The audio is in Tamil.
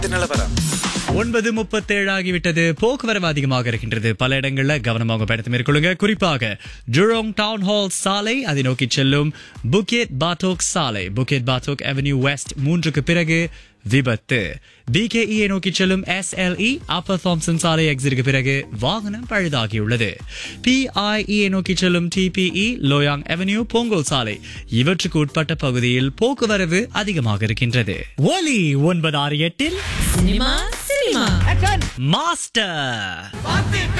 நிலவரம் ஒன்பது முப்பத்தேழு ஆகிவிட்டது போக்குவரவு அதிகமாக இருக்கின்றது பல இடங்கள்ல கவனமாக பயணத்தை மேற்கொள்ளுங்க குறிப்பாக ஜுரோங் டவுன் ஹால் சாலை அதை நோக்கி செல்லும் புக்கெட் பாட்டோக் சாலை புக்கெட் பாட்டோக் அவென்யூ வெஸ்ட் மூன்றுக்கு பிறகு விபத்து பிகேஇயை நோக்கி செல்லும் எஸ்எல்இ அப்பர் தாம்சன் சாலை எக்ஸிற்கு பிறகு வாகனம் பழுதாகியுள்ளது பிஐஇயை நோக்கி செல்லும் டிபிஇ லோயாங் அவென்யூ பொங்கல் சாலை இவற்றுக்கு உட்பட்ட பகுதியில் போக்குவரவு அதிகமாக இருக்கின்றது ஒலி ஒன்பது ஆறு எட்டில் சினிமா சினிமா மாஸ்டர்